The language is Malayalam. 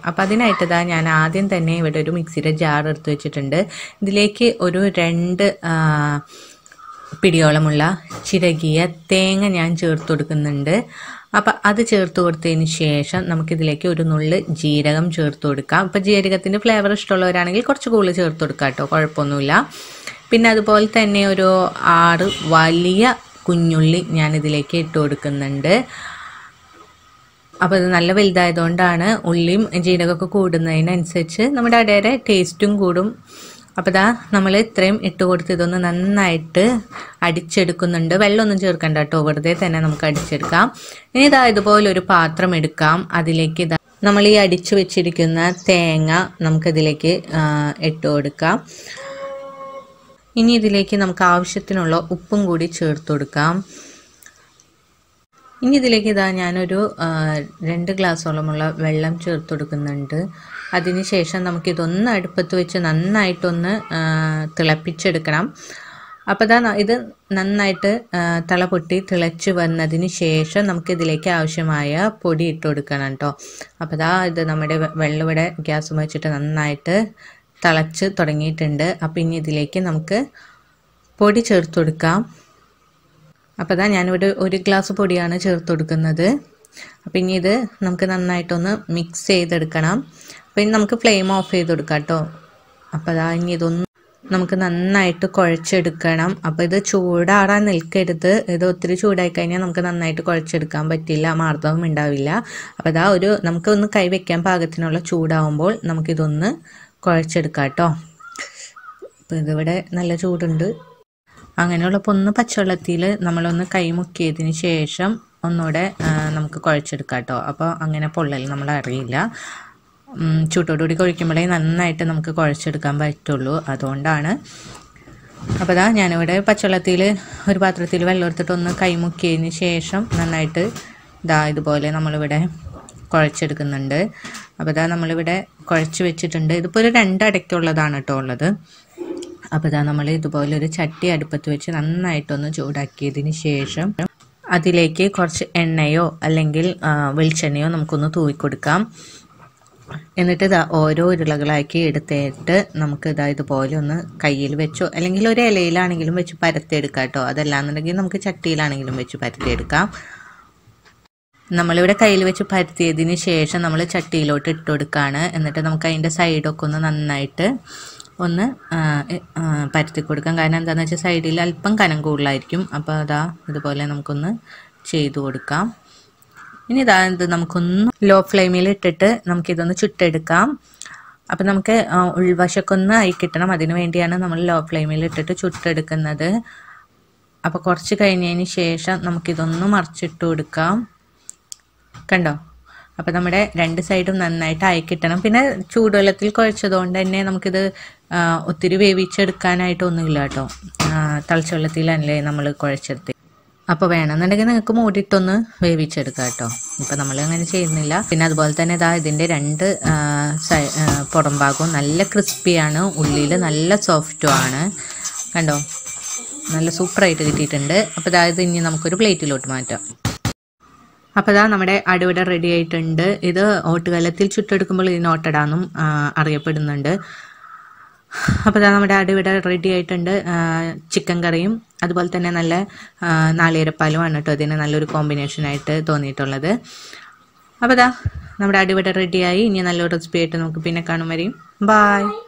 അപ്പോൾ അതിനായിട്ട് ഇതാ ഞാൻ ആദ്യം തന്നെ ഇവിടെ ഒരു മിക്സിയുടെ ജാർ എടുത്ത് വെച്ചിട്ടുണ്ട് ഇതിലേക്ക് ഒരു രണ്ട് ആ, പിടിയോളമുള്ള ചിരകിയ തേങ്ങ ഞാൻ ചേർത്ത് കൊടുക്കുന്നുണ്ട് അപ്പം അത് ചേർത്ത് കൊടുത്തതിന് ശേഷം നമുക്കിതിലേക്ക് ഒരു നുള്ള് ജീരകം ചേർത്ത് കൊടുക്കാം ഇപ്പം ജീരകത്തിൻ്റെ ഫ്ലേവർ ഇഷ്ടമുള്ളവരാണെങ്കിൽ കുറച്ച് കൂടുതൽ ചേർത്ത് കൊടുക്കാം കേട്ടോ കുഴപ്പമൊന്നുമില്ല പിന്നെ അതുപോലെ തന്നെ ഒരു ആറ് വലിയ കുഞ്ഞുള്ളി ഞാൻ ഇതിലേക്ക് ഇട്ട് കൊടുക്കുന്നുണ്ട് അപ്പോൾ ഇത് നല്ല വലുതായതുകൊണ്ടാണ് ഉള്ളിയും ജീരകമൊക്കെ കൂടുന്നതിനനുസരിച്ച് നമ്മുടെ അടയുടെ ടേസ്റ്റും കൂടും അപ്പോൾ ഇതാ നമ്മൾ ഇത്രയും ഇട്ട് കൊടുത്ത് ഇതൊന്ന് നന്നായിട്ട് അടിച്ചെടുക്കുന്നുണ്ട് വെള്ളമൊന്നും ചേർക്കണ്ട കേട്ടോ വെറുതെ തന്നെ നമുക്ക് അടിച്ചെടുക്കാം ഇനി ഇതാ ഇതുപോലെ ഒരു പാത്രം എടുക്കാം അതിലേക്ക് ഇതാ നമ്മൾ ഈ അടിച്ചു വെച്ചിരിക്കുന്ന തേങ്ങ നമുക്കിതിലേക്ക് ആ, ഇട്ട് കൊടുക്കാം ഇനി ഇതിലേക്ക് നമുക്ക് ആവശ്യത്തിനുള്ള ഉപ്പും കൂടി ചേർത്ത് കൊടുക്കാം ഇനി ഇതിലേക്ക് ഇതാ ഞാനൊരു ആ, രണ്ട് ഗ്ലാസ്സോളമുള്ള വെള്ളം ചേർത്ത് കൊടുക്കുന്നുണ്ട് അതിന് ശേഷം നമുക്കിതൊന്ന് അടുപ്പത്ത് വെച്ച് നന്നായിട്ടൊന്ന് ആ, തിളപ്പിച്ചെടുക്കണം അപ്പോൾ ഇതാ ന- ഇത് നന്നായിട്ട് ആ, തിള പൊട്ടി തിളച്ച് വന്നതിന് ശേഷം നമുക്കിതിലേക്ക് ആവശ്യമായ പൊടി ഇട്ട് കൊടുക്കണം കേട്ടോ അപ്പോൾ ഇതാ ഇത് നമ്മുടെ വെ- വെള്ളം ഇവിടെ ഗ്യാസ് വെച്ചിട്ട് നന്നായിട്ട് തിളച്ച് തുടങ്ങിയിട്ടുണ്ട് അപ്പോൾ ഇനി ഇതിലേക്ക് നമുക്ക് പൊടി ചേർത്ത് കൊടുക്കാം അപ്പോൾ ഇതാ ഞാനിവിടെ ഒരു ഗ്ലാസ് പൊടിയാണ് ചേർത്ത് കൊടുക്കുന്നത് അപ്പോൾ ഇനി ഇത് നമുക്ക് നന്നായിട്ടൊന്ന് മിക്സ് ചെയ്തെടുക്കണം അപ്പോൾ ഇനി നമുക്ക് ഫ്ലെയിം ഓഫ് ചെയ്ത് കൊടുക്കാം കേട്ടോ അപ്പോൾ അതാ ഇനി ഇതൊന്ന് നമുക്ക് നന്നായിട്ട് കുഴച്ചെടുക്കണം അപ്പോൾ ഇത് ചൂടാറാൻ നിൽക്കരുത് ഇത് ഒത്തിരി ചൂടായി കഴിഞ്ഞാൽ നമുക്ക് നന്നായിട്ട് കുഴച്ചെടുക്കാൻ പറ്റില്ല മാർദ്ദവം ഉണ്ടാവില്ല അപ്പോൾ അതാ ഒരു നമുക്ക് ഒന്ന് കൈ വെക്കാൻ പാകത്തിനുള്ള ചൂടാവുമ്പോൾ നമുക്കിതൊന്ന് കുഴച്ചെടുക്കാം കേട്ടോ അപ്പോൾ ഇതിവിടെ നല്ല ചൂടുണ്ട് അങ്ങനെയുള്ളപ്പോൾ ഒന്ന് പച്ചവെള്ളത്തിൽ നമ്മളൊന്ന് കൈ മുക്കിയതിന് ശേഷം ഒന്നുകൂടെ ആ, നമുക്ക് കുഴച്ചെടുക്കാം കേട്ടോ അപ്പോൾ അങ്ങനെ പൊള്ളൽ നമ്മൾ അറിയില്ല ഉം, ചൂട്ടോടുകൂടി കുഴിക്കുമ്പോഴേ നന്നായിട്ട് നമുക്ക് കുഴച്ചെടുക്കാൻ പറ്റുള്ളൂ അതുകൊണ്ടാണ് അപ്പോൾ ഇതാ ഞാനിവിടെ പച്ചവെള്ളത്തിൽ ഒരു പാത്രത്തിൽ വെള്ളം എടുത്തിട്ട് ഒന്ന് കൈ മുക്കിയതിന് ശേഷം നന്നായിട്ട് ഇതാ ഇതുപോലെ നമ്മളിവിടെ കുഴച്ചെടുക്കുന്നുണ്ട് അപ്പോൾ ഇതാ നമ്മളിവിടെ കുഴച്ച് വെച്ചിട്ടുണ്ട് ഇതിപ്പോൾ ഒരു രണ്ടടയ്ക്കുള്ളതാണ് കേട്ടോ ഉള്ളത് അപ്പോൾ ഇതാ നമ്മൾ ഇതുപോലെ ഒരു ചട്ടി അടുപ്പത്ത് വെച്ച് നന്നായിട്ടൊന്ന് ചൂടാക്കിയതിന് ശേഷം അതിലേക്ക് കുറച്ച് എണ്ണയോ അല്ലെങ്കിൽ ആ, വെളിച്ചെണ്ണയോ നമുക്കൊന്ന് തൂവിക്കൊടുക്കാം എന്നിട്ട് ഇതാ ഓരോ ഉരുളകളാക്കി എടുത്തിട്ട് നമുക്ക് ഇതാ ഇതുപോലെ ഒന്ന് കയ്യിൽ വെച്ചോ അല്ലെങ്കിൽ ഒരു ഇലയിലാണെങ്കിലും വെച്ച് പരത്തിയെടുക്കാം കേട്ടോ അതല്ലാന്നുണ്ടെങ്കിൽ നമുക്ക് ചട്ടിയിലാണെങ്കിലും വെച്ച് പരത്തിയെടുക്കാം നമ്മളിവിടെ കയ്യിൽ വെച്ച് പരത്തിയതിന് ശേഷം നമ്മൾ ചട്ടിയിലോട്ട് ഇട്ട് കൊടുക്കുകയാണ് എന്നിട്ട് നമുക്ക് അതിൻ്റെ സൈഡൊക്കെ ഒന്ന് നന്നായിട്ട് ഒന്ന് ആ, എ- ആ, പരത്തി കൊടുക്കാം കാരണം എന്താണെന്ന് വെച്ചാൽ സൈഡിൽ അല്പം കനം കൂടുതലായിരിക്കും അപ്പോൾ അതാ ഇതുപോലെ നമുക്കൊന്ന് ചെയ്തു കൊടുക്കാം ഇനി ഇതാ ഇത് നമുക്കൊന്ന് ലോ ഫ്ലെയിമിൽ ഇട്ടിട്ട് നമുക്കിതൊന്ന് ചുട്ടെടുക്കാം അപ്പം നമുക്ക് ആ, ഉൾവശമൊക്കെ ഒന്ന് ആയി കിട്ടണം അതിന് വേണ്ടിയാണ് നമ്മൾ ലോ ഫ്ലെയിമിൽ ഇട്ടിട്ട് ചുട്ടെടുക്കുന്നത് അപ്പോൾ കുറച്ച് കഴിഞ്ഞതിന് ശേഷം നമുക്കിതൊന്ന് മറിച്ചിട്ട് കൊടുക്കാം കണ്ടോ അപ്പോൾ നമ്മുടെ രണ്ട് സൈഡും നന്നായിട്ട് ആയി കിട്ടണം പിന്നെ ചൂടുവെള്ളത്തിൽ കുഴച്ചതുകൊണ്ട് തന്നെ നമുക്കിത് ആ, ഒത്തിരി വേവിച്ചെടുക്കാനായിട്ടൊന്നുമില്ല കേട്ടോ തളിച്ച വെള്ളത്തിലല്ലേ നമ്മൾ കുഴച്ചെടുത്ത് അപ്പോൾ വേണമെന്നുണ്ടെങ്കിൽ നിങ്ങൾക്ക് മൂടിയിട്ടൊന്ന് വേവിച്ചെടുക്കാം കേട്ടോ ഇപ്പം നമ്മൾ അങ്ങനെ ചെയ്യുന്നില്ല പിന്നെ അതുപോലെ തന്നെ ഇതാ ഇതിൻ്റെ രണ്ട് ആ, സൈ- ആ, പുറം ഭാഗവും നല്ല ക്രിസ്പിയാണ് ഉള്ളിൽ നല്ല സോഫ്റ്റും ആണ് കണ്ടോ നല്ല സൂപ്പറായിട്ട് കിട്ടിയിട്ടുണ്ട് അപ്പോൾ അതായത് ഇനി നമുക്കൊരു പ്ലേറ്റിലോട്ട് മാറ്റാം അപ്പോൾ ഇതാ നമ്മുടെ അടിവിടെ റെഡി ആയിട്ടുണ്ട് ഇത് ഓട്ടുകലത്തിൽ ചുട്ടെടുക്കുമ്പോൾ ഇതിന് ഓട്ടടാന്നും ആ, അറിയപ്പെടുന്നുണ്ട് അപ്പോൾ ഇതാ നമ്മുടെ അടിവിടെ റെഡി ആയിട്ടുണ്ട് ആ, ചിക്കൻ കറിയും അതുപോലെ തന്നെ നല്ല ആ, നാളികേരപ്പാലുമാണ് കേട്ടോ ഇതിന് നല്ലൊരു കോമ്പിനേഷനായിട്ട് തോന്നിയിട്ടുള്ളത് അപ്പോൾ ഇതാ നമ്മുടെ അടിവിടെ റെഡിയായി ഇനി നല്ലൊരു റെസിപ്പി ആയിട്ട് നമുക്ക് പിന്നെ കാണും വരെയും ബായ്